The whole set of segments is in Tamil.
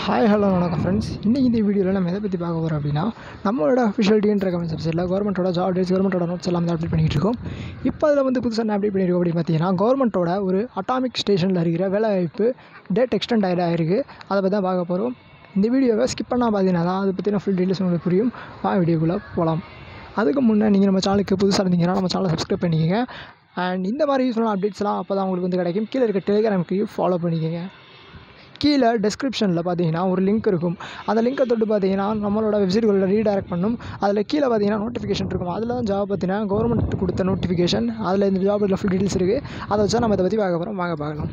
ஹாய் ஹலோ வணக்கம் ஃப்ரெண்ட்ஸ் இன்றைக்கி இந்த வீடியோவில் நம்ம எதை பற்றி பார்க்க போகிறோம் அப்படின்னா நம்மளோட அஃபிஷியல் டிஎன் கமெண்ட் வெப்சைட்டில் கவர்மெண்ட்டோட ஜாப் டேட்ஸ் கவர்மெண்ட்டோட நோட்ஸ் எல்லாம் வந்து அப்டேட் பண்ணிகிட்டு இருக்கோம் இப்போ அதில் வந்து புதுசாக என்ன அப்டேட் பண்ணியிருக்கோம் அப்படின்னு பார்த்தீங்கன்னா கவர்மெண்ட்டோட ஒரு அட்டாமிக் ஸ்டேஷனில் இருக்கிற வேலைவாய்ப்பு டேட் எக்ஸ்டெண்ட் ஆகிட ஆயிருக்கு அதை பற்றி தான் பார்க்க போகிறோம் இந்த வீடியோவை ஸ்கிப் பண்ணால் பார்த்தீங்கன்னா தான் அதை பற்றின ஃபுல் டீட்டெயில்ஸ் உங்களுக்கு புரியும் வா வீடியோக்குள்ளே போகலாம் அதுக்கு முன்னே நீங்கள் நம்ம சேனலுக்கு புதுசாக இருந்தீங்கன்னா நம்ம சேனலை சப்ஸ்கிரைப் பண்ணிக்கோங்க அண்ட் இந்த மாதிரி யூஸ்ஃபுல்லான அப்டேட்ஸ்லாம் அப்போ தான் உங்களுக்கு வந்து கிடைக்கும் கீழே இருக்க டெலிகிராமுக்கு ஃபாலோ பண்ணிக்கோங்க கீழே டெஸ்கிரிப்ஷனில் பார்த்தீங்கன்னா ஒரு லிங்க் இருக்கும் அந்த லிங்கை தொட்டு பார்த்தீங்கன்னா நம்மளோட வெப்சைட்களில் ரீடைரக்ட் பண்ணும் அதில் கீழே பார்த்தீங்கன்னா நோட்டிஃபிகேஷன் இருக்கும் அதில் தான் ஜாப் பார்த்தீங்கன்னா கவர்மெண்ட் கொடுத்த நோட்டிஃபிகேஷன் அதில் இந்த ஜாபில் ஃபுல் டீட்டெயில்ஸ் இருக்குது அதை வச்சா நம்ம இதை பற்றி பார்க்க போகிறோம் வாங்க பார்க்கலாம்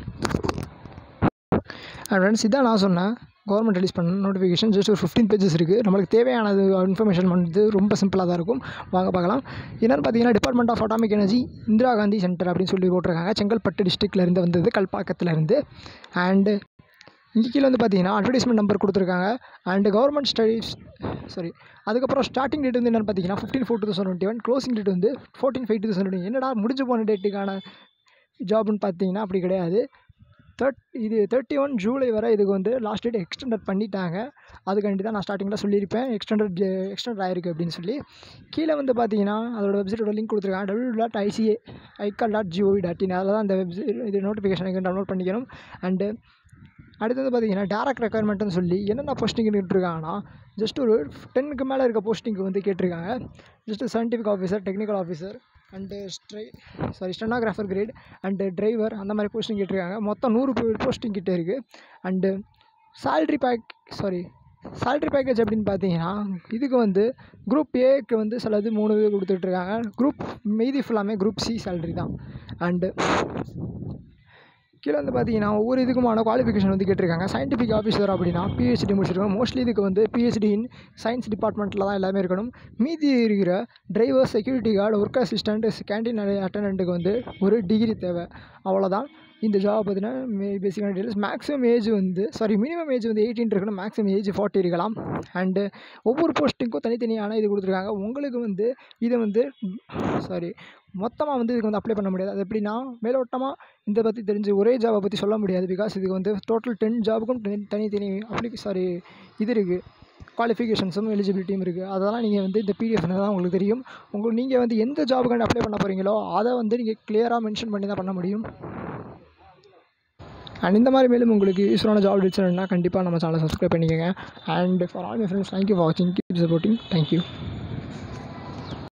அண்ட் ஃப்ரெண்ட்ஸ் இதான் நான் சொன்னேன் கவர்மெண்ட் ரிலீஸ் பண்ண நோட்டிஃபிகேஷன் ஜஸ்ட் ஒரு ஃபிஃப்டீன் பேஜஸ் இருக்குது நம்மளுக்கு தேவையானது இன்ஃபர்மேஷன் வந்து ரொம்ப சிம்பிளாக தான் இருக்கும் வாங்க பார்க்கலாம் என்னென்னு பார்த்தீங்கன்னா department of atomic energy Indira Gandhi centre அப்படின்னு சொல்லி போட்டிருக்காங்க செங்கல்பட்டு டிஸ்ட்ரிக்ட்ல இருந்து வந்தது கல்பாக்கத்தில் இருந்து அண்டு இங்கே கீழே வந்து பார்த்தீங்கன்னா அட்வர்டைஸ்மெண்ட் நம்பர் கொடுத்துருக்காங்க அண்டு கவர்மெண்ட் ஸ்டடீஸ் சாரி அதுக்கப்புறம் ஸ்டார்டிங் டேட் வந்து என்னென்னு பார்த்தீங்கன்னா fifteen four two thousand twenty one closing date வந்து fourteen five two thousand twenty என்னடா முடிஞ்சு போன டேட்டுக்கான ஜாப்னு பார்த்தீங்கன்னா அப்படி கிடையாது தேர்ட் இது தேர்ட்டி ஒன் ஜூலை வரை இதுக்கு வந்து லாஸ்ட் டேட் எக்ஸ்டெண்டட் பண்ணிட்டாங்க அதுக்காண்டி தான் நான் ஸ்டார்டிங்கில் சொல்லியிருப்பேன் எக்ஸ்டெண்டட் எக்ஸ்டெண்ட் ஆயிருக்கு அப்படின்னு சொல்லி கீழே வந்து பார்த்தீங்கன்னா அதோட வெப்சைட்டோட லிங்க் கொடுத்துருக்காங்க W dot ICA ICAL dot GOV dot in அதில் தான் அந்த வெப்சைட் இது நோட்டிஃபிகேஷனுக்கு டவுன்லோட் பண்ணிக்கணும் அண்டு அடுத்தது பார்த்தீங்கன்னா டேரக்ட் ரெக்குயர்மெண்ட்னு சொல்லி என்னென்ன போஸ்டிங் கேட்டிருக்காங்கன்னா ஜஸ்ட் ஒரு டென்னுக்கு மேலே இருக்க போஸ்டிங்க்கு வந்து கேட்டிருக்காங்க just scientific officer technical officer and ஸ்ட்ரை sorry stenographer grade and driver அந்த மாதிரி போஸ்டிங் கேட்டிருக்காங்க மொத்தம் நூறு போஸ்டிங் கிட்டே இருக்குது and salary pack sorry salary package அப்படின்னு பார்த்தீங்கன்னா இதுக்கு வந்து குரூப் ஏக்கு வந்து சிலது மூணு இது கொடுத்துட்ருக்காங்க குரூப் மீதி ஃபுல்லாமே குரூப் சி சேல்ரி தான் அண்டு கீழே வந்து பார்த்தீங்கன்னா ஒவ்வொரு இதுக்குமான குவாலிஃபிகேஷன் வந்து கேட்டிருக்காங்க சயின்டிஃபிக் ஆஃபீஸர் அப்படின்னா பிஹெச்டி முடிச்சிருக்கணும் மோஸ்ட்லி இதுக்கு வந்து பிஹெச்டி இன் சயின்ஸ் டிபார்ட்மெண்ட்டில் தான் எல்லாமே இருக்கணும் மீதி இருக்கிற driver security guard work assistant canteen அட்டண்டண்ட்டுக்கு வந்து ஒரு டிகிரி தேவை அவ்வளோதான் இந்த ஜாப் பார்த்தீங்கன்னா மே பேசிக்கான டீட்டெயில்ஸ் மேக்ஸிமம் ஏஜ் வந்து சாரி மினிமம் ஏஜ் வந்து எயிட்டீன் இருக்கணும் மேக்ஸிமம் ஏஜ் ஃபார்ட்டி இருக்கலாம் அண்டு ஒவ்வொரு போஸ்ட்டுக்கும் தனித்தனியான இது கொடுத்துருக்காங்க உங்களுக்கு வந்து இதை வந்து சாரி மொத்தமாக வந்து இதுக்கு வந்து அப்ளை பண்ண முடியாது அது எப்படின்னா மேலோட்டமாக இதை பற்றி தெரிஞ்சு ஒரே ஜாபை பற்றி சொல்ல முடியாது பிகாஸ் இதுக்கு வந்து டோட்டல் டென் ஜாபுக்கும் தனி தனித்தனி அப்ளி சாரி இது இருக்குது குவாலிஃபிகேஷன்ஸும் எலிஜிபிலிட்டியும் இருக்குது அதெல்லாம் நீங்கள் வந்து இந்த பிடிஎஃப் தான் உங்களுக்கு தெரியும் உங்களுக்கு நீங்கள் வந்து எந்த ஜாபுக்காண்டி அப்ளை பண்ண போகிறீங்களோ அதை வந்து நீங்கள் கிளியராக மென்ஷன் பண்ணி தான் பண்ண முடியும் அண்ட் இந்த மாதிரி மேலும் உங்களுக்கு யூஸ்ஃபுல்லான ஜாப் டீச்சர்னா கண்டிப்பாக நம்ம சேனலை சப்ஸ்கிரைப் பண்ணிக்கோங்க and for all my friends thank you for வாட்சிங் கீப் சப்போர்ட்டிங் தேங்க்யூ